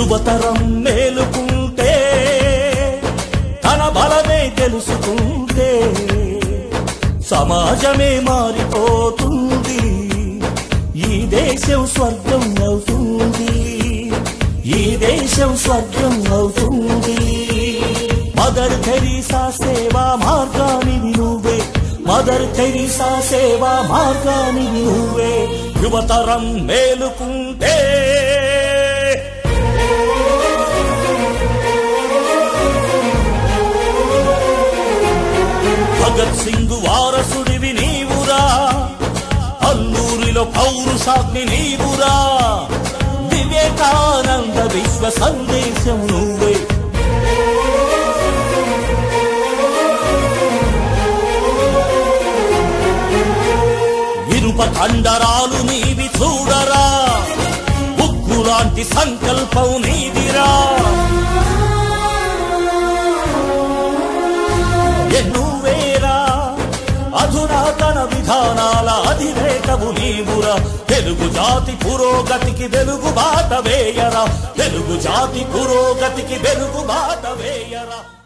యువతరం మేలుకుంటే తన బలమే తెలుసుకుంటే సమాజమే మారిపోతుంది ఈ దేశం స్వర్గం అవుతుంది ఈ దేశం స్వర్గం అవుతుంది మదర్ తెరీసా సేవా మార్గానివి నువ్వే మదర్ తెరీసా సేవా మార్గానివి నువ్వే యువతరం మేలుకుంటే భగత్ సింగ్ వారసుడివి నీవురా అల్లూరిలో పౌరుషాగ్ని నీవురా వివేకానంద విశ్వ సందేశం నువ్వే ఇనుప కండరాలు నీవి చూడరా ఉక్కు లాంటి సంకల్పం నీదిరా ఎన్నువేరా అధునాతన విధానాల అధినేతవు నీవురా తెలుగు జాతి పురోగతికి వెలుగు బాట వేయరా తెలుగు జాతి పురోగతికి వెలుగు బాట వేయరా